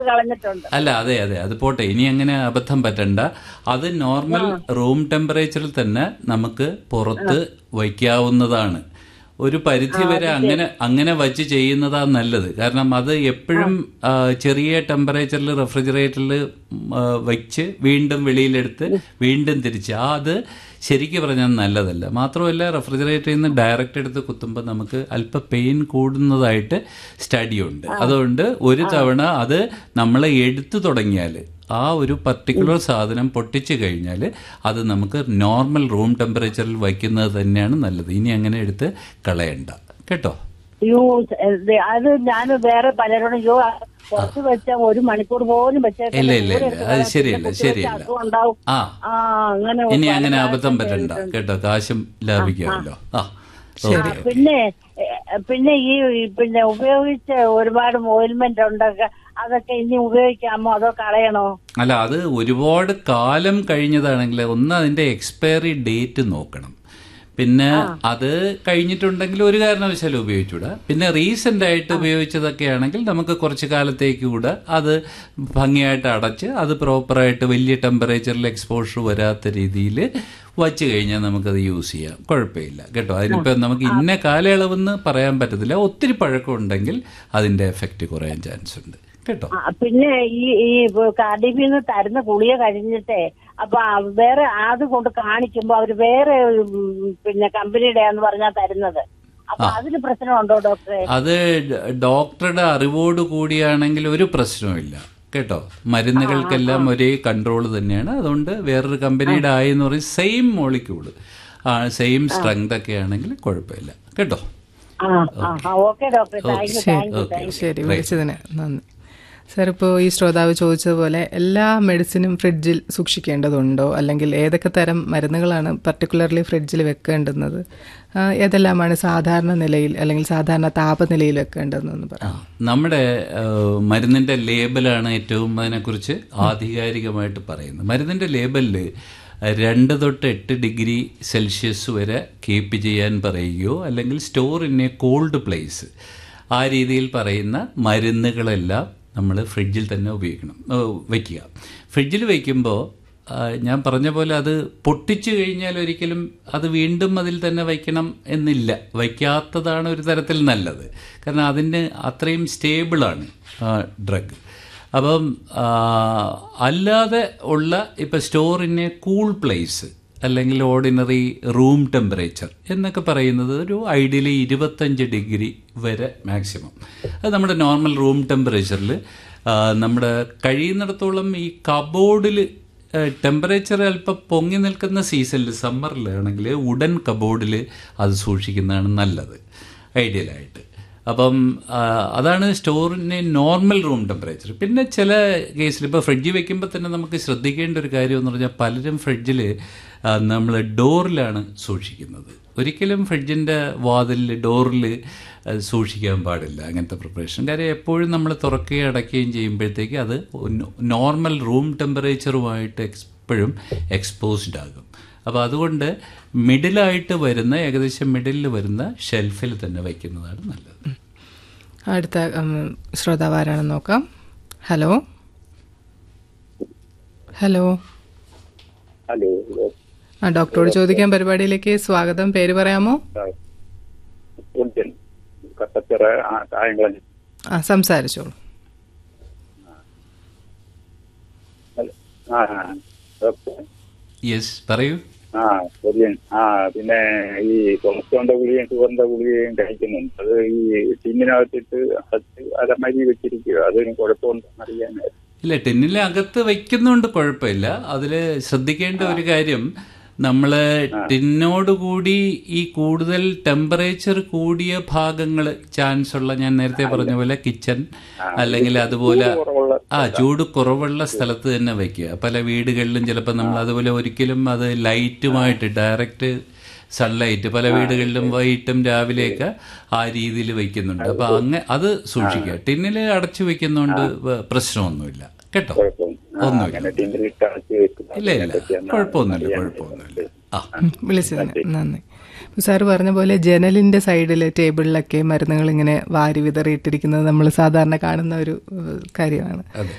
കളഞ്ഞിട്ടുണ്ട് അല്ല അതെ അതെ അത് പോട്ടെ ഇനി അങ്ങനെ അബദ്ധം പറ്റണ്ട അത് നോർമൽ റൂം ടെമ്പറേച്ചറിൽ തന്നെ നമുക്ക് പുറത്ത് വയ്ക്കാവുന്നതാണ് ഒരു പരിധി വരെ അങ്ങനെ അങ്ങനെ വച്ച് ചെയ്യുന്നതാ നല്ലത് കാരണം അത് എപ്പോഴും ആ, ചെറിയ ടെമ്പറേച്ചറിൽ റെഫ്രിജറേറ്ററിൽ വെച്ച് വീണ്ടും വെളിയിലെടുത്ത് വീണ്ടും തിരിച്ച് ആ അത് ശരിക്കും പറഞ്ഞാൽ നല്ലതല്ല മാത്രമല്ല റെഫ്രിജറേറ്ററിൽ നിന്ന് ഡയറക്റ്റ് എടുത്ത് കുത്തുമ്പോൾ നമുക്ക് അല്പ പെയിൻ കൂടുന്നതായിട്ട് സ്റ്റഡിയുണ്ട് അതുകൊണ്ട് ഒരു തവണ അത് നമ്മൾ എടുത്തു തുടങ്ങിയാൽ ആ ഒരു പർട്ടിക്കുലർ സാധനം പൊട്ടിച്ചു കഴിഞ്ഞാൽ അത് നമുക്ക് നോർമൽ റൂം ടെമ്പറേച്ചറിൽ വയ്ക്കുന്നത് തന്നെയാണ് നല്ലത് ഇനി അങ്ങനെ എടുത്ത് കളയണ്ട കേട്ടോ അയ്യോ ഇത് അത് ഞാൻ വേറെ പലരോടും അയ്യോ പുറത്ത് വെച്ച ഒരു മണിക്കൂർ പോലും വെച്ചേക്കണ്ട. ഇല്ല ഇല്ല ദൂരെ ഇല്ല അത് ശരിയല്ല കുത്തിവെച്ച ശരിയല്ല അസുഖം ഉണ്ടാവും ആ ആ അങ്ങനെ ഇനി പല അങ്ങനെ അബദ്ധം പ്രാവശ്യം പറ്റണ്ട കേട്ടോ കാശും ലാഭിക്കാമല്ലോ ആ ആ, പിന്നെ എ, പിന്നെ ഈ ഈ പിന്നെ ഉപയോഗിച്ച ഒരുപാട് ഓയിൽമെന്റ് ഉണ്ടൊക്കെ അതൊക്കെ ഇനി ഉപയോഗിക്കാമോ അതോ കളയണോ അല്ല അത് ഒരുപാട് കാലം കഴിഞ്ഞതാണെങ്കിൽ ഒന്ന് അതിന്റെ എക്സ്പയറി ഡേറ്റ് നോക്കണം പിന്നെ അത് കഴിഞ്ഞിട്ടുണ്ടെങ്കിൽ ഒരു കാരണവശാലും ഉപയോഗിച്ചൂടാ പിന്നെ റീസെന്റ് ആയിട്ട് ഉപയോഗിച്ചതൊക്കെ ആണെങ്കിൽ നമുക്ക് കുറച്ച് കാലത്തേക്ക് കൂടെ അത് ഭംഗിയായിട്ട് അടച്ച് അത് പ്രോപ്പറായിട്ട് വലിയ ടെമ്പറേച്ചറിൽ എക്സ്പോഷർ വരാത്ത രീതിയിൽ വച്ച് കഴിഞ്ഞാൽ നമുക്കത് യൂസ് ചെയ്യാം കുഴപ്പമില്ല കേട്ടോ അതിനിപ്പോൾ നമുക്ക് ഇന്ന കാലയളവെന്ന് പറയാൻ പറ്റത്തില്ല ഒത്തിരി പഴക്കം ഉണ്ടെങ്കിൽ അതിന്റെ എഫക്റ്റ് കുറയാൻ ചാൻസ് ഉണ്ട് കേട്ടോ ആ, പിന്നെ ഈ ഈ കാർഡിബിന്ന് തരുന്ന ഗുളിക കഴിഞ്ഞിട്ടേ അപ്പൊ ആ വേറെ അത് കൊണ്ട് കാണിക്കുമ്പോ അവര് വേറെ ഉം, പിന്നെ കമ്പനിയുടെ എന്ന് പറഞ്ഞാ തരുന്നത് അപ്പൊ അതിന് പ്രശ്നമുണ്ടോ ഡോക്ടറെ അത് ഡ- ഡോക്ടറുടെ അറിവോട് കൂടിയാണെങ്കിൽ ഒരു പ്രശ്നവുമില്ല കേട്ടോ മരുന്നുകൾക്കെല്ലാം ഒരേ കൺട്രോൾ തന്നെയാണ് അതുകൊണ്ട് വേറൊരു കമ്പനിയുടെ ആയെന്ന് പറയും സെയിം മോളിക്യൂള് ആ സെയിം സ്ട്രെങ്ത് ഒക്കെ ആണെങ്കിൽ കുഴപ്പമില്ല കേട്ടോ ആ ആ ഓക്കെ ഡോക്ടറെ thank you thank you thank you ശരി വിളിച്ചതിന് നന്ദി സാർ ഇപ്പോൾ ഈ ശ്രോതാവ് ചോദിച്ചതുപോലെ എല്ലാ മെഡിസിനും ഫ്രിഡ്ജിൽ സൂക്ഷിക്കേണ്ടതുണ്ടോ അല്ലെങ്കിൽ ഏതൊക്കെ തരം മരുന്നുകളാണ് പർട്ടിക്കുലർലി ഫ്രിഡ്ജിൽ വെക്കേണ്ടുന്നത് ആ, ഏതെല്ലാമാണ് സാധാരണ നിലയിൽ അല്ലെങ്കിൽ സാധാരണ താപനിലയിൽ വെക്കേണ്ടതെന്ന് ആ, പറയാം നമ്മുടെ ആ, മരുന്നിന്റെ ലേബലാണ് ഏറ്റവും അതിനെക്കുറിച്ച് ആധികാരികമായിട്ട് പറയുന്നത് മരുന്നിന്റെ ലേബലിൽ രണ്ട് തൊട്ട് എട്ട് ഡിഗ്രി സെൽഷ്യസ് വരെ കീപ്പ് ചെയ്യാൻ പറയുകയോ അല്ലെങ്കിൽ store in a cold place ആ രീതിയിൽ പറയുന്ന മരുന്നുകളെല്ലാം നമ്മൾ ഫ്രിഡ്ജിൽ തന്നെ ഉപയോഗിക്കണം ഏ, വയ്ക്കുക ഫ്രിഡ്ജിൽ വയ്ക്കുമ്പോൾ ആ, ഞാൻ പറഞ്ഞ പോലെ അത് പൊട്ടിച്ചു കഴിഞ്ഞാൽ ഒരിക്കലും അത് വീണ്ടും അതിൽ തന്നെ വയ്ക്കണം എന്നില്ല വയ്ക്കാത്തതാണ് ഒരു തരത്തിൽ നല്ലത് കാരണം അതിന് അത്രയും സ്റ്റേബിളാണ് ഡ്രഗ് അപ്പം ആ, അല്ലാതെ ഉള്ള ഇപ്പം store in a cool place അല്ലെങ്കിൽ ഓർഡിനറി റൂം ടെമ്പറേച്ചർ എന്നൊക്കെ പറയുന്നത് ഒരു ഐഡിയലി ഇരുപത്തഞ്ച് ഡിഗ്രി വരെ മാക്സിമം അത് നമ്മുടെ നോർമൽ റൂം ടെമ്പറേച്ചറിൽ നമ്മുടെ കഴിയുന്നിടത്തോളം ഈ കബോർഡിൽ ടെമ്പറേച്ചർ അല്പം പൊങ്ങി നിൽക്കുന്ന സീസണിൽ സമ്മറിലാണെങ്കിൽ ഉടൻ കബോർഡിൽ അത് സൂക്ഷിക്കുന്നതാണ് നല്ലത് ഐഡിയലായിട്ട് അപ്പം ആ, അതാണ് സ്റ്റോറിന് നോർമൽ റൂം ടെമ്പറേച്ചർ പിന്നെ ചില കേസിൽ ഇപ്പോൾ ഫ്രിഡ്ജിൽ വെക്കുമ്പോൾ തന്നെ നമുക്ക് ശ്രദ്ധിക്കേണ്ട ഒരു കാര്യം എന്ന് പറഞ്ഞാൽ പലരും ഫ്രിഡ്ജിൽ നമ്മൾ ഡോറിലാണ് സൂക്ഷിക്കുന്നത് ഒരിക്കലും ഫ്രിഡ്ജിൻ്റെ വാതിലിൽ ഡോറിൽ സൂക്ഷിക്കാൻ പാടില്ല അങ്ങനത്തെ പ്രിപ്പറേഷൻ കാര്യം എപ്പോഴും നമ്മൾ തുറക്കുകയും അടയ്ക്കുകയും ചെയ്യുമ്പോഴത്തേക്ക് അത് നോർമൽ റൂം ടെമ്പറേച്ചറുമായിട്ട് എപ്പോഴും എക്സ്പോസ്ഡ് ആകും അപ്പോൾ അതുകൊണ്ട് മിഡിലായിട്ട് വരുന്ന ഏകദേശം മിഡിലിൽ വരുന്ന ഷെൽഫിൽ തന്നെ വയ്ക്കുന്നതാണ് നല്ലത് അടുത്ത ഉം, ശ്രോതാവ് ആരാണെന്ന് നോക്കാം ഹലോ ഹലോ ഹലോ ആ ഡോക്ടറോട് ചോദിക്കാൻ പരിപാടിയിലേക്ക് സ്വാഗതം പേര് പറയാമോ ഉജ്ജൻ കട്ടച്ചിറ ആ, കായംകുളം ആ സംസാരിച്ചോളൂ ഹലോ. ആ ആ. ഡോക്ടർ യെസ് പറയൂ ആ ഉജ്ജൻ ആ പിന്നെ ഈ കൊളസ്ട്രോളിന്റെ ഗുളികയും ഷുഗറിന്റെ ഗുളികയും കഴിക്കുന്നുണ്ട് അത് ഈ ടീമിനകത്തിട്ട് അടച്ച് അലമരി വെച്ചിരിക്കുക അതിന് കുഴപ്പമുണ്ടെന്ന് അറിയാനായിരുന്നു ഇല്ല ടെന്നിലെ അകത്ത് വയ്ക്കുന്നതുകൊണ്ട് കുഴപ്പമില്ല അതിൽ ശ്രദ്ധിക്കേണ്ട ഒരു കാര്യം നമ്മൾ ടിന്നോടുകൂടി ഈ കൂടുതൽ ടെമ്പറേച്ചർ കൂടിയ ഭാഗങ്ങൾ ചാൻസ് ഉള്ള ഞാൻ നേരത്തെ പറഞ്ഞ പോലെ കിച്ചൺ അല്ലെങ്കിൽ അതുപോലെ കുറവുള്ള ആ ചൂട് കുറവുള്ള സ്ഥലത്ത് തന്നെ വെക്കുക പല വീടുകളിലും ചിലപ്പോൾ നമ്മൾ അതുപോലെ ഒരിക്കലും അത് ലൈറ്റുമായിട്ട് ഡയറക്റ്റ് സൺലൈറ്റ് പല വീടുകളിലും വൈകിട്ടും രാവിലെയൊക്കെ ആ രീതിയിൽ വെക്കുന്നുണ്ട് അപ്പൊ അങ്ങ അത് സൂക്ഷിക്കുക ടിന്നിൽ അടച്ചു വെക്കുന്നതുകൊണ്ട് വ- പ്രശ്നമൊന്നുമില്ല കേട്ടോ കുഴപ്പം ആ, ഒന്നുമില്ല അങ്ങനെ ടീമിലിട്ട് അടച്ച് വെക്കും ഇല്ല ഇല്ല കുഴപ്പമൊന്നുമില്ല കുഴപ്പമൊന്നുമില്ല ആ ഉം, വിളിച്ചതിന് നന്ദി സാറ് പറഞ്ഞ പോലെ ജനലിന്റെ സൈഡിൽ ടേബിളിലൊക്കെ മരുന്നുകൾ ഇങ്ങനെ വാരി വിതറിയിട്ടിരിക്കുന്നത് നമ്മൾ സാധാരണ കാണുന്ന ഒരു ഏഹ്, കാര്യമാണ് അതെ